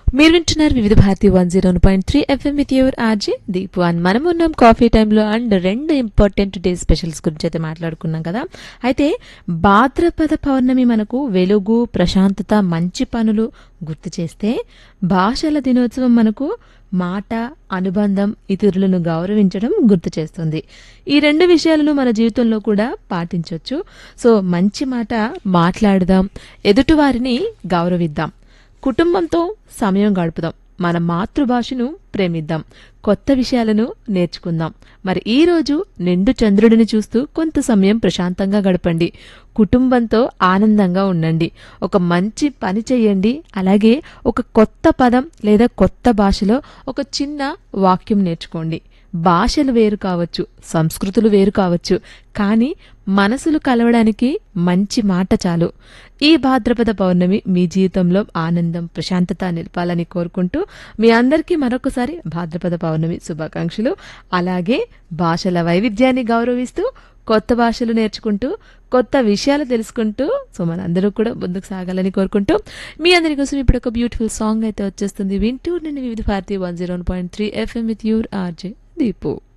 మీరు వింటున్నారు Vividh Bharati one zero point three FM with your RJ Deepu and మనం ఉన్నాం కాఫీ టైంలో అండ్ రెండు ఇంపార్టెంట్ డే స్పెషల్స్ గురించి అయితే మాట్లాడుకున్నాం కదా అయితే భాద్రపద పౌర్ణమి మనకు వెలుగు ప్రశాంతత మంచి పనులు గుర్తు చేస్తే భాషల దినోత్సవం మనకు మాట అనుబంధం ఇతరులను గౌరవించడం గుర్తు చేస్తుంది ఈ రెండు విషయాలను మన జీవితంలో కూడా పాటించవచ్చు సో మంచి మాట మాట్లాడదాం ఎదుటివారిని గౌరవిద్దాం కుటుంబంతో సమయం గడుపుదాం మన మాతృభాషను ప్రేమిద్దాం కొత్త విషయాలను నేర్చుకుందాం మరి ఈ రోజు నిండు చంద్రుడిని చూస్తూ కొంత సమయం ప్రశాంతంగా గడపండి కుటుంబంతో ఆనందంగా ఉండండి ఒక మంచి పని చేయండి అలాగే ఒక కొత్త పదం లేదా కొత్త భాషలో ఒక చిన్న వాక్యం నేర్చుకోండి భాషలు వేరు కావచ్చు సంస్కృతులు వేరు కావచ్చు కానీ మనసులు కలవడానికి మంచి మాట చాలు ఈ భాద్రపద పౌర్ణమి మీ జీవితంలో ఆనందం ప్రశాంతత నిలపాలని కోరుకుంటూ మీ అందరికీ మరొకసారి భాద్రపద పౌర్ణమి శుభాకాంక్షలు అలాగే భాషల వైవిధ్యాన్ని గౌరవిస్తూ కొత్త భాషలు నేర్చుకుంటూ కొత్త విషయాలు తెలుసుకుంటూ సో మనందరూ కూడా ముందుకు సాగాలని కోరుకుంటూ మీ అందరి కోసం ఇప్పుడు ఒక బ్యూటిఫుల్ సాంగ్ అయితే వచ్చేస్తుంది వింటూ నేను Vividh Bharati one zero point three FM with your RJ Deepu